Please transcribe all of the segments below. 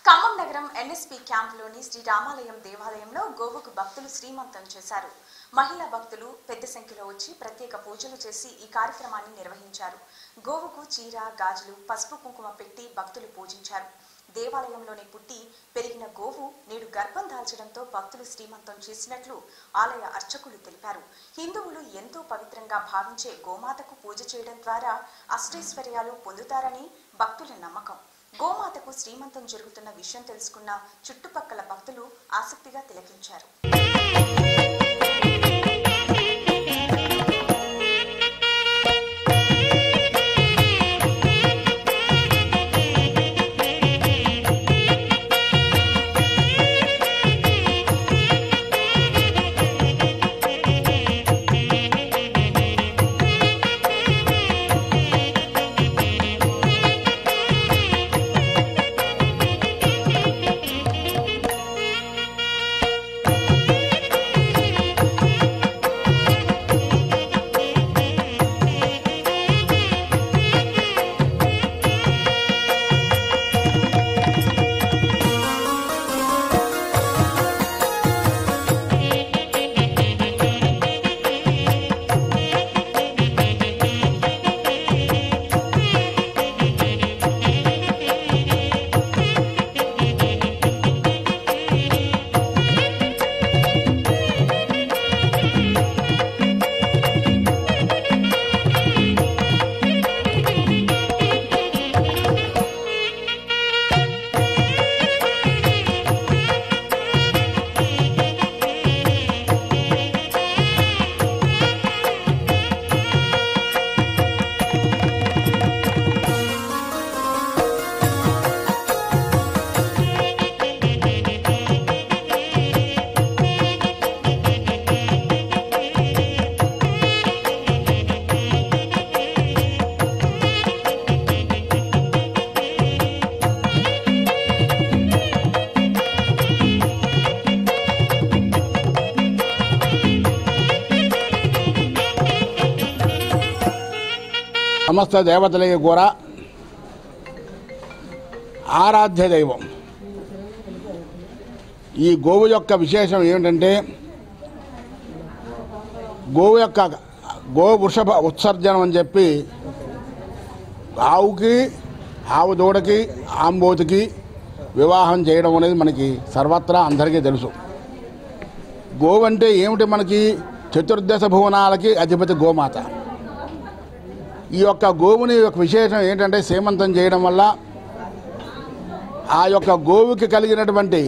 ఖమ్మం నగరం ఎన్ఎస్పి క్యాంపులోని శ్రీ రామాలయం దేవాలయంలో గోవుకు భక్తులు శ్రీమంతం చేశారు మహిళా భక్తులు పెద్ద సంఖ్యలో వచ్చి ప్రత్యేక పూజలు చేసి ఈ కార్యక్రమాన్ని నిర్వహించారు గోవుకు చీర గాజులు పసుపు కుంకుమ పెట్టి భక్తులు పూజించారు దేవాలయంలోనే పుట్టి పెరిగిన గోవు నేడు గర్భం దాల్చడంతో భక్తులు శ్రీమంతం చేసినట్లు ఆలయ అర్చకులు తెలిపారు హిందువులు ఎంతో పవిత్రంగా భావించే గోమాతకు పూజ చేయడం ద్వారా అష్టైశ్వర్యాలు పొందుతారని భక్తుల నమ్మకం గోమాతకు శ్రీమంతం జరుగుతున్న విషయం తెలుసుకున్న చుట్టుపక్కల భక్తులు ఆసక్తిగా తిలకించారు సమస్త దేవతలకి కూడా ఆరాధ్య దైవం ఈ గోవు యొక్క విశేషం ఏమిటంటే గోవు యొక్క గో వృషభ ఉత్సర్జనం అని చెప్పి ఆవుకి ఆవు దూడకి ఆంబోతుకి వివాహం చేయడం అనేది మనకి సర్వత్రా అందరికీ తెలుసు గోవు అంటే ఏమిటి మనకి చతుర్దశ భువనాలకి అధిపతి గోమాత ఈ యొక్క గోవుని యొక్క విశేషం ఏంటంటే సీమంతం చేయడం వల్ల ఆ యొక్క గోవుకి కలిగినటువంటి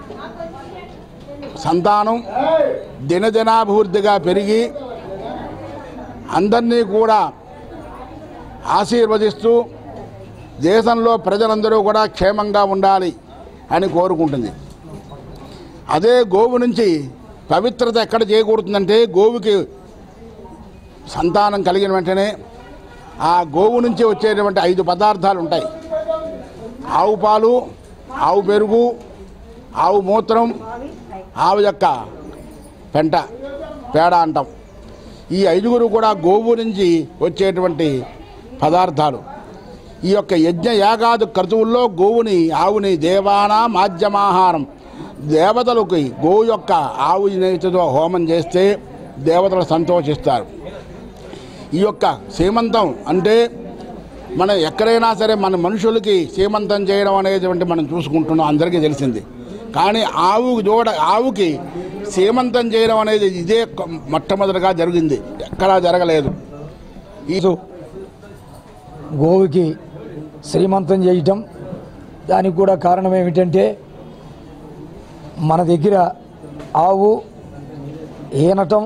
సంతానం దినదినాభివృద్ధిగా పెరిగి అందరినీ కూడా ఆశీర్వదిస్తూ దేశంలో ప్రజలందరూ కూడా క్షేమంగా ఉండాలి అని కోరుకుంటుంది అదే గోవు నుంచి పవిత్రత ఎక్కడ చేయకూడుతుందంటే గోవుకి సంతానం కలిగిన వెంటనే ఆ గోవు నుంచి వచ్చేటువంటి ఐదు పదార్థాలు ఉంటాయి ఆవు పాలు ఆవు పెరుగు ఆవు మూత్రం ఆవు యొక్క పెంట పేడ అంటాం ఈ ఐదుగురు కూడా గోవు నుంచి వచ్చేటువంటి పదార్థాలు ఈ యొక్క యజ్ఞ యాగాది క్రతువుల్లో గోవుని ఆవుని దేవానా మాధ్యమాహారం దేవతలకి గోవు యొక్క ఆవు నేతితో హోమం చేస్తే దేవతలు సంతోషిస్తారు ఈ యొక్క సీమంతం అంటే మనం ఎక్కడైనా సరే మన మనుషులకి సీమంతం చేయడం అనేటువంటి మనం చూసుకుంటున్నాం అందరికీ తెలిసింది కానీ ఆవు దూడ ఆవుకి సీమంతం చేయడం అనేది ఇదే కొ- మొట్టమొదటిగా జరిగింది ఎక్కడా జరగలేదు ఈ గోవుకి శ్రీమంతం చేయటం దానికి కూడా కారణం ఏమిటంటే మన దగ్గర ఆవు ఈనటం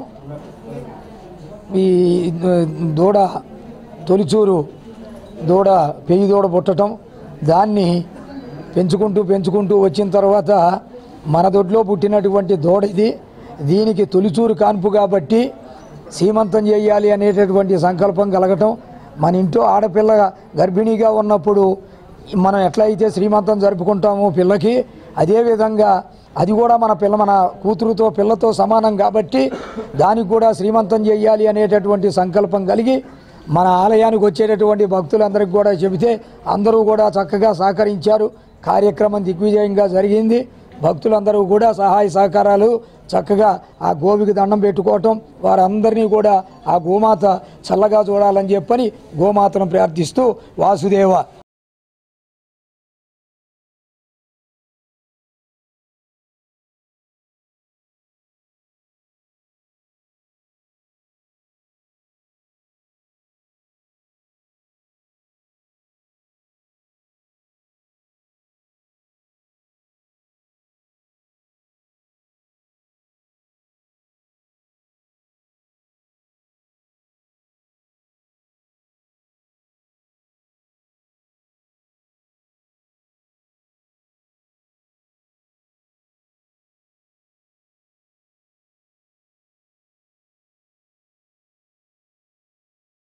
ఈ దూడ తొలిచూరు దూడ పెయ్యి దూడ పుట్టటం దాన్ని పెంచుకుంటూ పెంచుకుంటూ వచ్చిన తర్వాత మన దొడ్లో పుట్టినటువంటి దూడ ఇది దీనికి తొలిచూరు కాన్పు కాబట్టి సీమంతం చేయాలి అనేటటువంటి సంకల్పం కలగటం మన ఇంట్లో ఆడపిల్ల గర్భిణీగా ఉన్నప్పుడు మనం ఎట్లా అయితే శ్రీమంతం జరుపుకుంటామో పిల్లకి అదేవిధంగా అది కూడా మన పిల్ల మన కూతురుతో పిల్లతో సమానం కాబట్టి దానికి కూడా శ్రీమంతం చేయాలి అనేటటువంటి సంకల్పం కలిగి మన ఆలయానికి వచ్చేటటువంటి భక్తులందరికీ కూడా చెబితే అందరూ కూడా చక్కగా సహకరించారు కార్యక్రమం దిగ్విజయంగా జరిగింది భక్తులందరూ కూడా సహాయ సహకారాలు చక్కగా ఆ గోవికి దండం పెట్టుకోవటం వారందరినీ కూడా ఆ గోమాత చల్లగా చూడాలని చెప్పని గోమాతను ప్రార్థిస్తూ వాసుదేవ